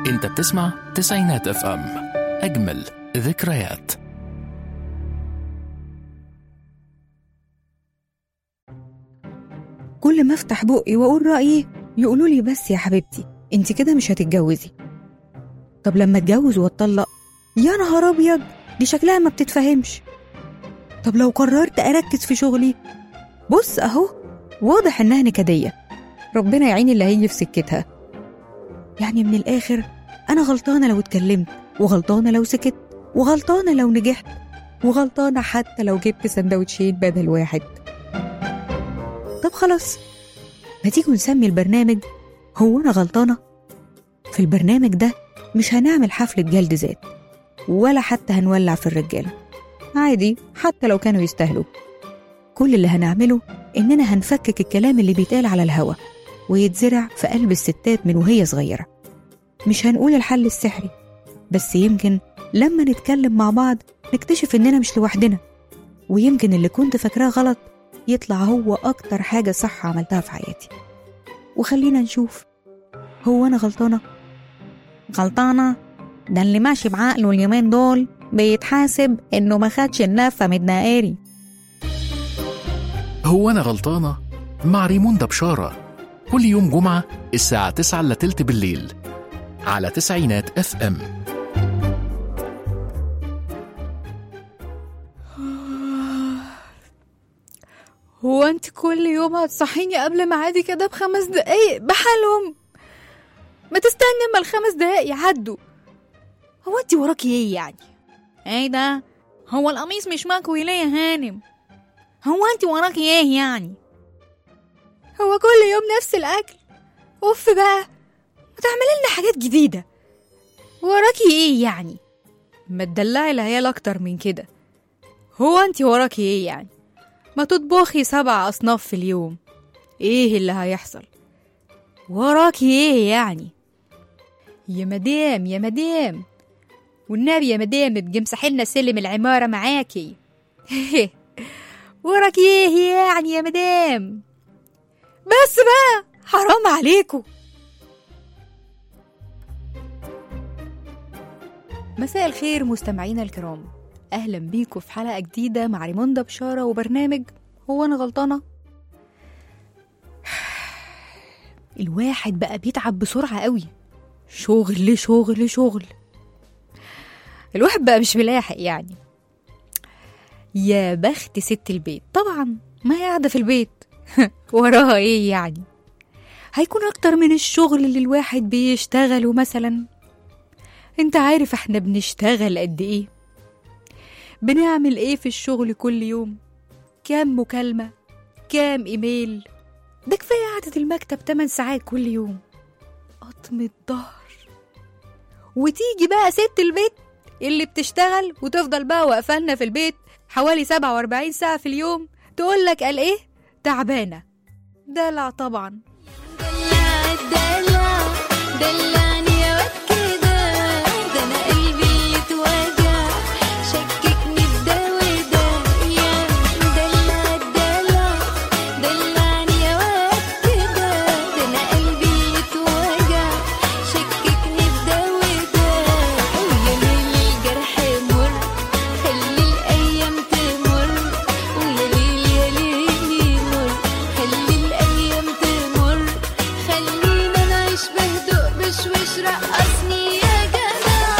انت بتسمع تسعينات اف ام اجمل ذكريات كل ما افتح بقي واقول رايي يقولوا لي بس يا حبيبتي انت كده مش هتتجوزي طب لما اتجوز واتطلق يا نهار ابيض دي شكلها ما بتتفهمش طب لو قررت اركز في شغلي بص اهو واضح انها نكديه ربنا يعين اللي هيجي في سكتها يعني من الاخر انا غلطانه لو اتكلمت وغلطانه لو سكت وغلطانه لو نجحت وغلطانه حتى لو جبت سندوتشين بدل واحد طب خلاص ما تيجوا نسمي البرنامج هو أنا غلطانة؟ في البرنامج ده مش هنعمل حفلة جلد ذات ولا حتى هنولع في الرجالة عادي حتى لو كانوا يستاهلوا كل اللي هنعمله إننا هنفكك الكلام اللي بيتقال على الهوا ويتزرع في قلب الستات من وهي صغيرة مش هنقول الحل السحري بس يمكن لما نتكلم مع بعض نكتشف إننا مش لوحدنا ويمكن اللي كنت فاكراه غلط يطلع هو أكتر حاجة صح عملتها في حياتي وخلينا نشوف هو أنا غلطانة؟ غلطانة؟ ده اللي ماشي بعقله اليومين دول بيتحاسب إنه ما خدش النفة من الدقاري هو انا غلطانه مع ريموندا بشاره كل يوم جمعه الساعه 9 الا تلت بالليل على تسعينات اف ام هو انت كل يوم هتصحيني قبل ميعادي كده بخمس دقايق بحالهم ما تستني اما الخمس دقايق يعدوا هو انت وراكي ايه يعني ايه ده هو القميص مش مكوي ليه يا هانم هو انت وراكي ايه يعني هو كل يوم نفس الاكل اوف بقى ما تعملي لنا حاجات جديده وراكي ايه يعني ما تدلعي العيال اكتر من كده هو انت وراكي ايه يعني ما تطبخي سبع أصناف في اليوم إيه اللي هيحصل؟ وراكي إيه يعني؟ يا مدام يا مدام والنبي يا مدام ابقي مسحلنا سلم العمارة معاكي وراكي إيه يعني يا مدام؟ بس بقى حرام عليكم مساء الخير مستمعينا الكرام أهلا بيكم في حلقة جديدة مع ريموندا بشارة وبرنامج هو أنا غلطانة؟ الواحد بقى بيتعب بسرعة قوي شغل شغل شغل الواحد بقى مش ملاحق يعني يا بخت ست البيت طبعا ما هي قاعدة في البيت وراها ايه يعني هيكون أكتر من الشغل اللي الواحد بيشتغله مثلا انت عارف احنا بنشتغل قد ايه بنعمل ايه في الشغل كل يوم كام مكالمة كام ايميل ده كفاية قعدة المكتب 8 ساعات كل يوم قطم الظهر وتيجي بقى ست البيت اللي بتشتغل وتفضل بقى واقفالنا في البيت حوالي 47 ساعة في اليوم تقولك قال ايه تعبانة دلع طبعا دلع الدلع دلعني يا واد كده ده انا قلبي يتوجع شككني في ده وده يا دلع الدلع دلعني يا واد كده ده انا قلبي يتوجع شككني في ده وده ويا ليل الجرح مر خلي الايام تمر ويا ليل يا ليل يمر خلي الايام تمر خلينا نعيش بهدوء بشويش رقصني يا جدع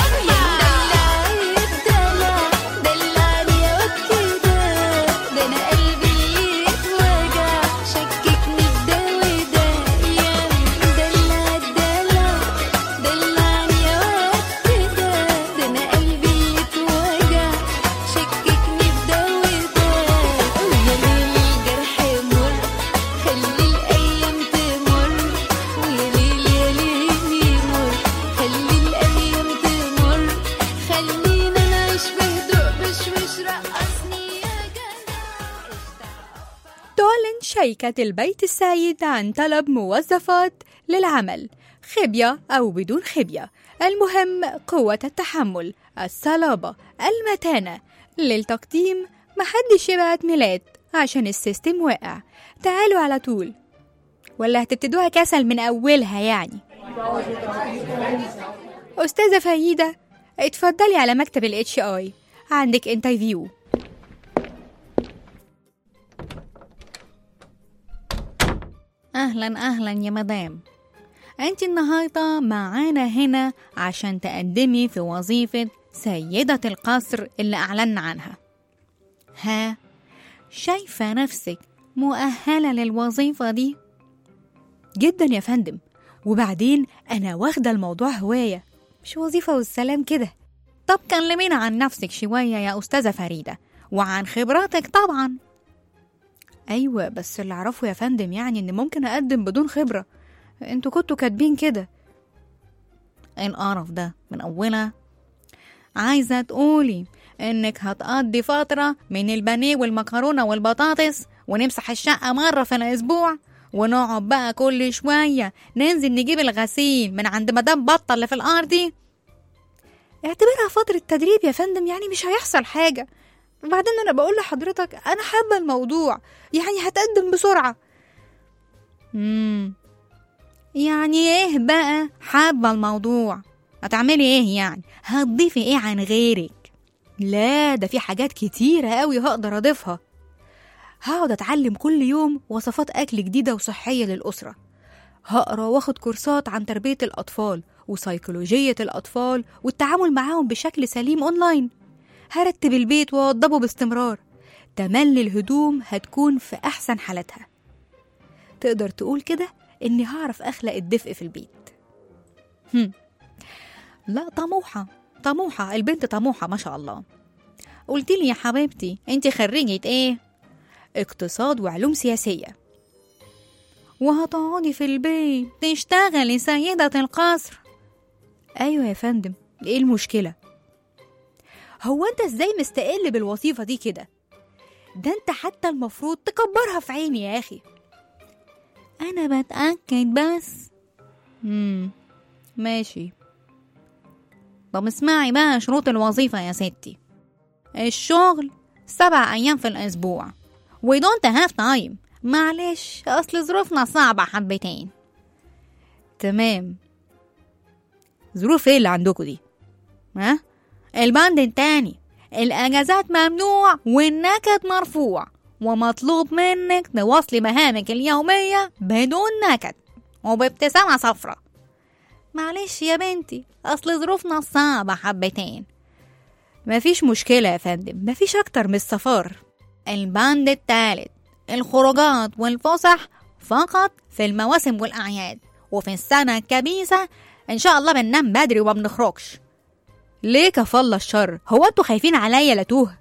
يا دلع الدلع دلعني يا واد كده ده انا قلبي يتوجع شككني في ده وده يا دلع الدلع دلعني يا واد كده ده انا قلبي يتوجع شككني في ده وده ويا ليل الجرح مر خلي الايام تمر ويا ليل يا ليل يمر خلي الايام تمر خلينا نعيش بهدوء بشويش رقصني يا جدع تعلن شركة البيت السعيد عن طلب موظفات للعمل خبية أو بدون خبية المهم قوة التحمل الصلابة المتانة للتقديم محدش يبعت ميلاد عشان السيستم واقع تعالوا على طول ولا هتبتدوها كسل من أولها يعني أستاذة فريدة اتفضلي على مكتب الاتش اي عندك انترفيو أهلا أهلا يا مدام أنت النهاردة معانا هنا عشان تقدمي في وظيفة سيدة القصر اللي أعلنا عنها ها شايفة نفسك مؤهلة للوظيفة دي؟ جدا يا فندم وبعدين أنا واخدة الموضوع هواية مش وظيفة والسلام كده طب كلمينا عن نفسك شوية يا أستاذة فريدة وعن خبراتك طبعا أيوة بس اللي أعرفه يا فندم يعني إن ممكن أقدم بدون خبرة انتوا كنتوا كاتبين كده ايه القرف ده من أولها عايزة تقولي إنك هتقضي فترة من البانيه والمكرونة والبطاطس ونمسح الشقة مرة في الأسبوع ونقعد بقى كل شوية ننزل نجيب الغسيل من عند مدام بطة اللي في الأرض دي اعتبرها فترة تدريب يا فندم يعني مش هيحصل حاجة وبعدين أنا بقول لحضرتك أنا حابة الموضوع يعني هتقدم بسرعة مم. يعني ايه بقى حابة الموضوع هتعملي ايه يعني هتضيفي ايه عن غيرك لا ده في حاجات كتيرة قوي هقدر اضيفها هقعد اتعلم كل يوم وصفات اكل جديدة وصحية للأسرة هقرا واخد كورسات عن تربية الأطفال وسيكولوجية الأطفال والتعامل معاهم بشكل سليم أونلاين هرتب البيت وأوضبه باستمرار تملي الهدوم هتكون في أحسن حالتها تقدر تقول كده إني هعرف أخلق الدفء في البيت هم. لا طموحة طموحة البنت طموحة ما شاء الله قلت لي يا حبيبتي انت خريجة ايه اقتصاد وعلوم سياسية وهتقعدي في البيت تشتغلي سيدة القصر ايوه يا فندم ايه المشكلة هو انت ازاي مستقل بالوظيفة دي كده ده انت حتى المفروض تكبرها في عيني يا اخي انا بتأكد بس مم. ماشي طب اسمعي بقى شروط الوظيفة يا ستي الشغل سبع أيام في الأسبوع we don't have time معلش أصل ظروفنا صعبة حبتين تمام ظروف ايه اللي عندكم دي ها البند التاني الأجازات ممنوع والنكد مرفوع ومطلوب منك تواصلي مهامك اليومية بدون نكد وبابتسامة صفرة معلش يا بنتي أصل ظروفنا صعبة حبتين مفيش مشكلة يا فندم مفيش أكتر من السفر البند التالت الخروجات والفسح فقط في المواسم والأعياد وفي السنة الكبيسة إن شاء الله بننام بدري وما بنخرجش ليه كفالة الشر هو انتوا خايفين عليا لتوه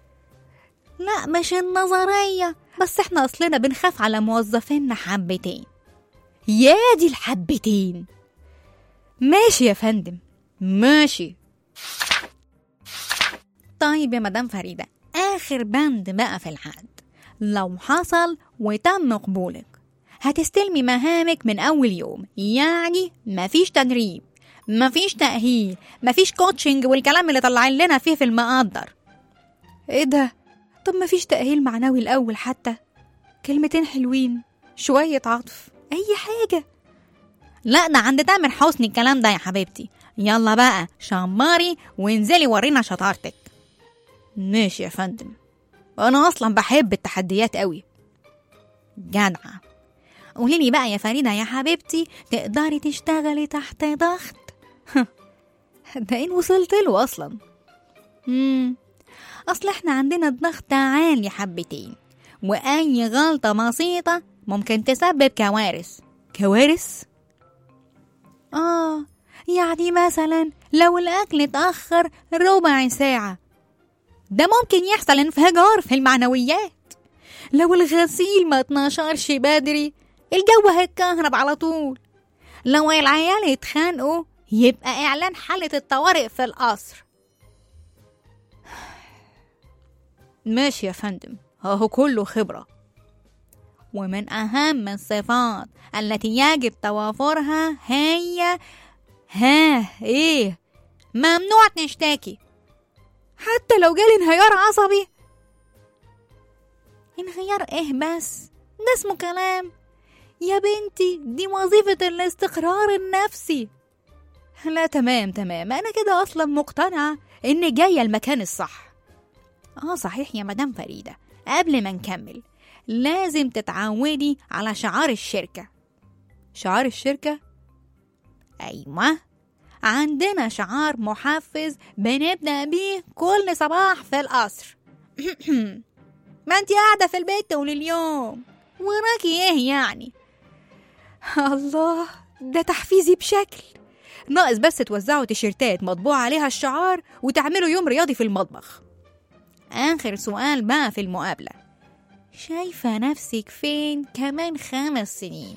لا مش النظرية بس احنا أصلنا بنخاف على موظفينا حبتين يا دي الحبتين ماشي يا فندم ماشي طيب يا مدام فريدة آخر بند بقى في العقد لو حصل وتم قبولك هتستلمي مهامك من أول يوم يعني مفيش تدريب مفيش تأهيل مفيش كوتشنج والكلام اللي طلعين لنا فيه في المقدر ايه ده طب مفيش تأهيل معنوي الأول حتى كلمتين حلوين شوية عطف أي حاجة لا ده عند تامر حسني الكلام ده يا حبيبتي يلا بقى شماري وانزلي ورينا شطارتك ماشي يا فندم انا اصلا بحب التحديات قوي جدعة قولي لي بقى يا فريدة يا حبيبتي تقدري تشتغلي تحت ضغط ده اين وصلت له اصلا مم. اصل احنا عندنا الضغط عالي حبتين واي غلطة بسيطة ممكن تسبب كوارث كوارث اه يعني مثلا لو الاكل اتاخر ربع ساعه ده ممكن يحصل انفجار في المعنويات لو الغسيل ما اتنشرش بدري الجو هيتكهرب على طول لو العيال اتخانقوا يبقى اعلان حالة الطوارئ في القصر ماشي يا فندم هو كله خبرة ومن أهم الصفات التي يجب توافرها هي ها ايه ممنوع تشتكي حتى لو جالي انهيار عصبي انهيار ايه بس ده اسمه كلام يا بنتي دي وظيفة الاستقرار النفسي لا تمام تمام أنا كده أصلا مقتنعة إن جاية المكان الصح آه صحيح يا مدام فريدة قبل ما نكمل لازم تتعودي على شعار الشركة شعار الشركة؟ أيوة عندنا شعار محفز بنبدأ بيه كل صباح في القصر ما انت قاعدة في البيت طول اليوم وراكي ايه يعني الله ده تحفيزي بشكل ناقص بس توزعوا تيشيرتات مطبوع عليها الشعار وتعملوا يوم رياضي في المطبخ آخر سؤال بقى في المقابلة شايفة نفسك فين كمان خمس سنين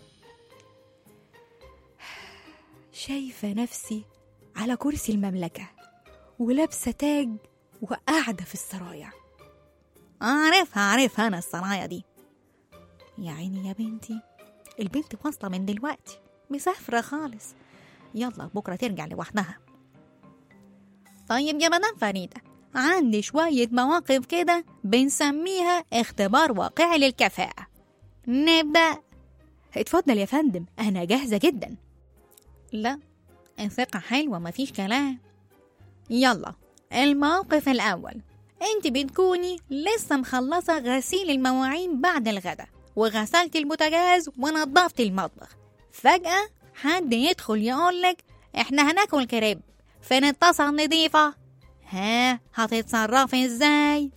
شايفة نفسي على كرسي المملكة ولابسة تاج وقاعدة في السرايا عارفها عارفها أنا السرايا دي يا عيني يا بنتي البنت واصلة من دلوقتي مسافرة خالص يلا بكرة ترجع لوحدها طيب يا مدام فريدة عندي شوية مواقف كده بنسميها اختبار واقعي للكفاءة نبدأ اتفضل يا فندم أنا جاهزة جدا لا الثقة حلوة مفيش كلام يلا الموقف الأول انت بتكوني لسه مخلصة غسيل المواعين بعد الغدا وغسلت البوتاجاز ونظفت المطبخ فجأة حد يدخل يقولك احنا هناكل كريب فين الطاسة النضيفة ها هتتصرفي ازاي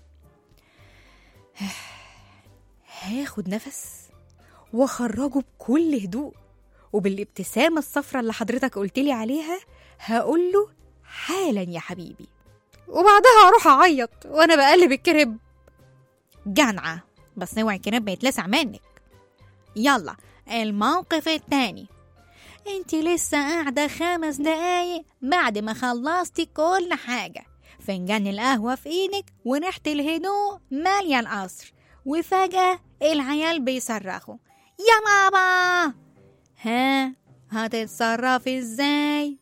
هاخد نفس واخرجه بكل هدوء وبالابتسامة الصفرة اللي حضرتك قلتلي عليها هقول له حالا يا حبيبي وبعدها اروح اعيط وانا بقلب الكريب جنعة بس اوعي الكريب يتلسع منك يلا الموقف التاني انت لسه قاعدة خمس دقايق بعد ما خلصتي كل حاجة فنجان القهوة في ايدك وريحة الهدوء مالية القصر وفجأة العيال بيصرخوا يا ماما ها هتتصرفي ازاي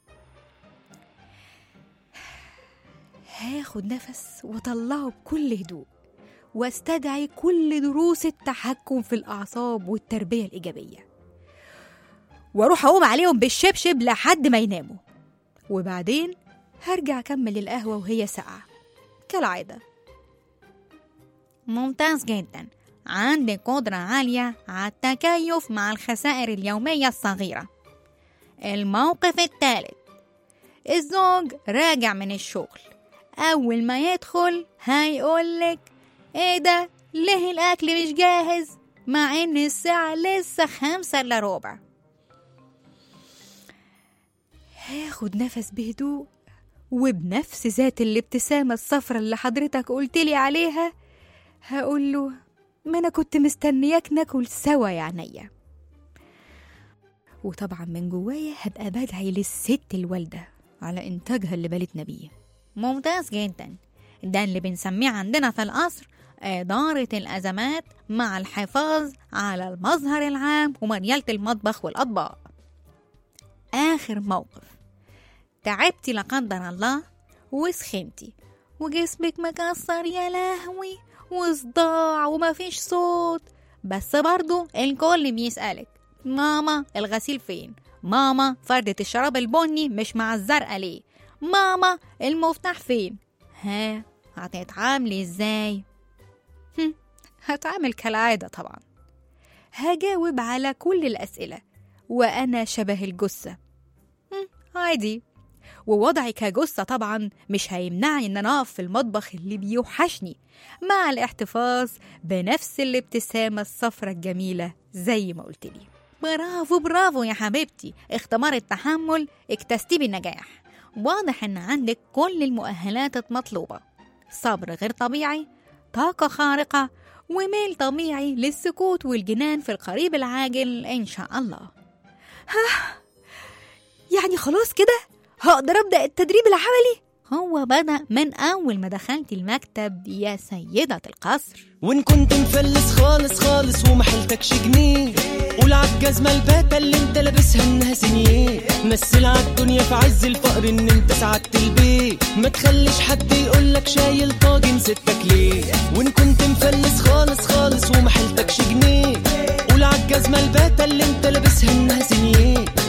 هاخد نفس واطلعه بكل هدوء واستدعي كل دروس التحكم في الاعصاب والتربيه الايجابيه واروح اقوم عليهم بالشبشب لحد ما يناموا وبعدين هرجع اكمل القهوه وهي ساقعه كالعاده ممتاز جدا عندك قدرة عالية على التكيف مع الخسائر اليومية الصغيرة الموقف الثالث الزوج راجع من الشغل أول ما يدخل هيقولك إيه ده ليه الأكل مش جاهز مع إن الساعة لسه خمسة إلا ربع هاخد نفس بهدوء وبنفس ذات الابتسامة الصفرة اللي حضرتك قلتلي عليها هقول له ما أنا كنت مستنياك ناكل سوا يا عينيا وطبعا من جوايا هبقى بدعي للست الوالدة على إنتاجها اللي بالتنا بيه ممتاز جدا ده اللي بنسميه عندنا في القصر إدارة الأزمات مع الحفاظ على المظهر العام ومريالة المطبخ والأطباق آخر موقف تعبتي لا قدر الله وسخنتي وجسمك مكسر يا لهوي وصداع ومفيش صوت بس برضو الكل بيسألك ماما الغسيل فين ماما فردة الشراب البني مش مع الزرقاء ليه ماما المفتاح فين ها هتتعاملي ازاي هم، هتعامل كالعادة طبعا هجاوب على كل الأسئلة وأنا شبه الجثة هم، عادي ووضعي كجثة طبعا مش هيمنعني إن أنا أقف في المطبخ اللي بيوحشني مع الاحتفاظ بنفس الابتسامة الصفرة الجميلة زي ما قلتلي برافو برافو يا حبيبتي اختبار التحمل اكتستي بالنجاح واضح ان عندك كل المؤهلات المطلوبة صبر غير طبيعي طاقة خارقة وميل طبيعي للسكوت والجنان في القريب العاجل إن شاء الله يعني خلاص كده هقدر أبدأ التدريب العملي هو بدأ من أول ما دخلت المكتب يا سيدة القصر وان كنت مفلس خالص خالص وما حيلتكش جنيه قول عالجزمة الباتة اللي انت لابسها انها سنيه مثل عالدنيا في عز الفقر ان انت سعدت البيت ما تخليش حد يقولك شايل طاجن ستك ليه وان كنت مفلس خالص خالص وما حيلتكش جنيه قول عالجزمة الباتة اللي انت لابسها انها سنيه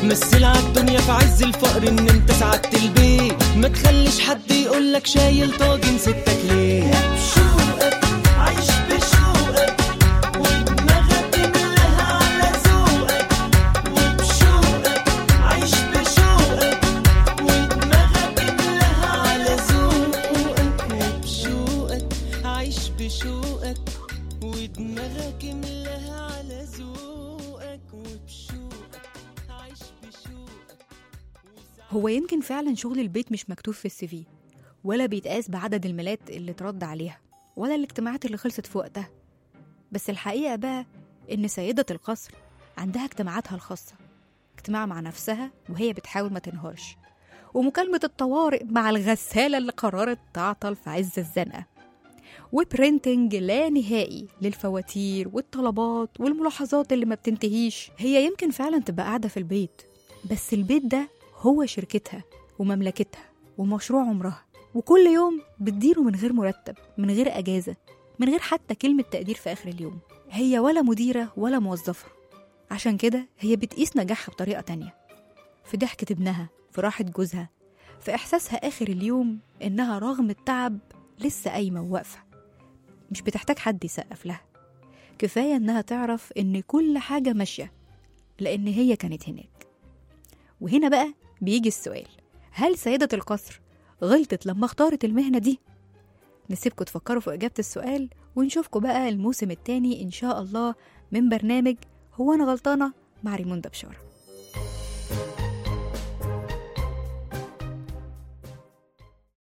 مثل عالدنيا في عز الفقر ان انت سعدت البيت ما تخليش حد يقولك شايل طاجن ستك ليه بشوقك عيش بشوقك ودماغك املاها على ذوقك وبشوقك عيش بشوقك ودماغك املاها على ذوقك وبشوقك عيش بشوقك ودماغك املاها على ذوقك وبشوقك عيش بشوقك هو يمكن فعلا شغل البيت مش مكتوب في السي في ولا بيتقاس بعدد الميلات اللي اترد عليها ولا الاجتماعات اللي خلصت في وقتها بس الحقيقة بقى إن سيدة القصر عندها اجتماعاتها الخاصة اجتماع مع نفسها وهي بتحاول ما تنهارش ومكالمة الطوارئ مع الغسالة اللي قررت تعطل في عز الزنقة وبرينتنج لا نهائي للفواتير والطلبات والملاحظات اللي ما بتنتهيش هي يمكن فعلا تبقى قاعدة في البيت بس البيت ده هو شركتها ومملكتها ومشروع عمرها وكل يوم بتديره من غير مرتب من غير أجازة من غير حتى كلمة تقدير في آخر اليوم هي ولا مديرة ولا موظفة عشان كده هي بتقيس نجاحها بطريقة تانية في ضحكة ابنها في راحة جوزها في إحساسها آخر اليوم إنها رغم التعب لسه قايمة وواقفة مش بتحتاج حد يسقف لها كفاية إنها تعرف إن كل حاجة ماشية لأن هي كانت هناك وهنا بقى بيجي السؤال هل سيدة القصر غلطت لما اختارت المهنة دي؟ نسيبكم تفكروا في إجابة السؤال ونشوفكم بقى الموسم التاني إن شاء الله من برنامج هو أنا غلطانة مع ريموندا بشارة